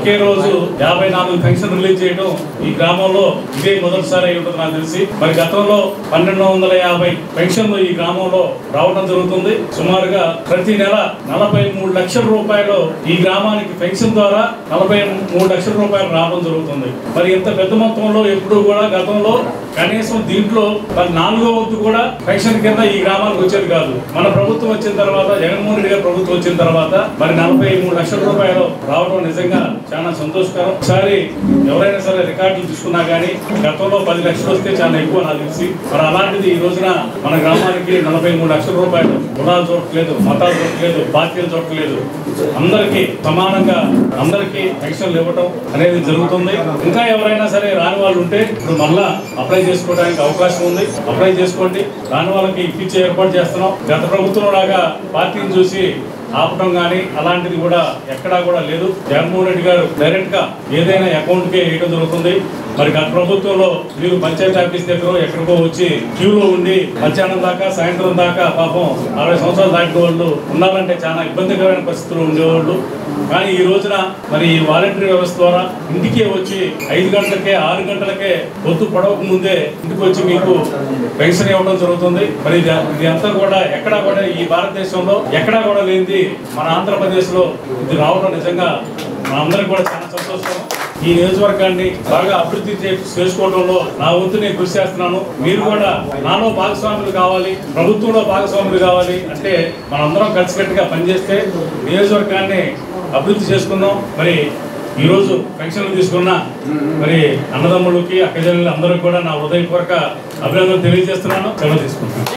ఒకే రోజు యాభై నాలుగు పెన్షన్ రిలీజ్ చేయడం ఈ గ్రామంలో ఇదే మొదటిసారి అయి ఉంటుంది నాకు తెలిసి మరి గతంలో పన్నెండు వందల యాభై పెన్షన్లు ఈ గ్రామంలో రావడం జరుగుతుంది సుమారుగా ప్రతి నెల నలభై మూడు లక్షల రూపాయలు ఈ గ్రామానికి పెన్షన్ ద్వారా నలభై మూడు లక్షల రూపాయలు రావడం జరుగుతుంది మరి ఇంత పెద్ద మొత్తంలో ఎప్పుడు కూడా గతంలో కనీసం దీంట్లో మరి నాలుగో వంతు కూడా పెన్షన్ కింద ఈ గ్రామానికి వచ్చేది కాదు మన ప్రభుత్వం వచ్చిన తర్వాత జగన్మోహన్ రెడ్డి గారి ప్రభుత్వం వచ్చిన తర్వాత మరి నలభై మూడు లక్షల రూపాయలు రావడం నిజంగా చాలా సంతోషకరం ఒకసారి ఎవరైనా సరే రికార్డులు తీసుకున్నా కానీ గతంలో పది లక్షలు వస్తే చాలా ఎక్కువ నాకు తెలిసి మరి అలాంటిది ఈ రోజున మన గ్రామానికి నలభై మూడు లక్షల రూపాయలు కులాలు చూడట్లేదు మతాలు చూడట్లేదు పార్టీలు చూడట్లేదు అందరికీ సమానంగా అందరికీ పెన్షన్లు ఇవ్వటం అనేది జరుగుతుంది ఇంకా ఎవరైనా సరే రాని వాళ్ళు ఉంటే ఇప్పుడు మళ్ళా అప్లై చేసుకోవడానికి అవకాశం ఉంది అప్లై చేసుకోండి రాని వాళ్ళకి ఇప్పించే ఏర్పాటు చేస్తున్నాం గత ప్రభుత్వం లాగా పార్టీని చూసి ఆపటం కానీ అలాంటిది కూడా ఎక్కడా కూడా లేదు జగన్మోహన్ రెడ్డి గారు డైరెక్ట్ గా ఏదైనా అకౌంట్ కే వేయడం జరుగుతుంది మరి గత ప్రభుత్వంలో మీరు పంచాయతీ ఆఫీస్ దగ్గర ఎక్కడికో వచ్చి క్యూలో ఉండి మధ్యాహ్నం దాకా సాయంత్రం దాకా పాపం అరవై సంవత్సరాలు దాటిన వాళ్ళు ఉన్నారంటే చాలా ఇబ్బందికరమైన పరిస్థితులు ఉండేవాళ్ళు కానీ ఈ రోజున మరి ఈ వాలంటరీ వ్యవస్థ ద్వారా ఇంటికే వచ్చి ఐదు గంటలకే ఆరు గంటలకే పొద్దు పడవక ముందే ఇంటికి వచ్చి మీకు పెన్షన్ ఇవ్వడం జరుగుతుంది మరి ఇది ఇది అంతా కూడా ఎక్కడా కూడా ఈ భారతదేశంలో ఎక్కడా కూడా లేనిది మన ఆంధ్రప్రదేశ్ లో ఇది రావడం నిజంగా మనందరికి కూడా చాలా సంతోషం ఈ నియోజకవర్గాన్ని బాగా అభివృద్ధి చే- చేసుకోవడంలో నా వంతు నేను కృషి చేస్తున్నాను మీరు కూడా నాలో భాగస్వాములు కావాలి ప్రభుత్వంలో భాగస్వాములు కావాలి అంటే మనందరం కలిసికట్టుగా పనిచేస్తే నియోజకవర్గాన్ని అభివృద్ధి చేసుకుందాం మరి ఈ రోజు పెన్షన్లు తీసుకున్న మరి అన్నదమ్ములకి అక్కజనులు అందరికి కూడా నా హృదయపూర్వక అభినందనలు తెలియజేస్తున్నాను సెలవు తీసుకుంటున్నాను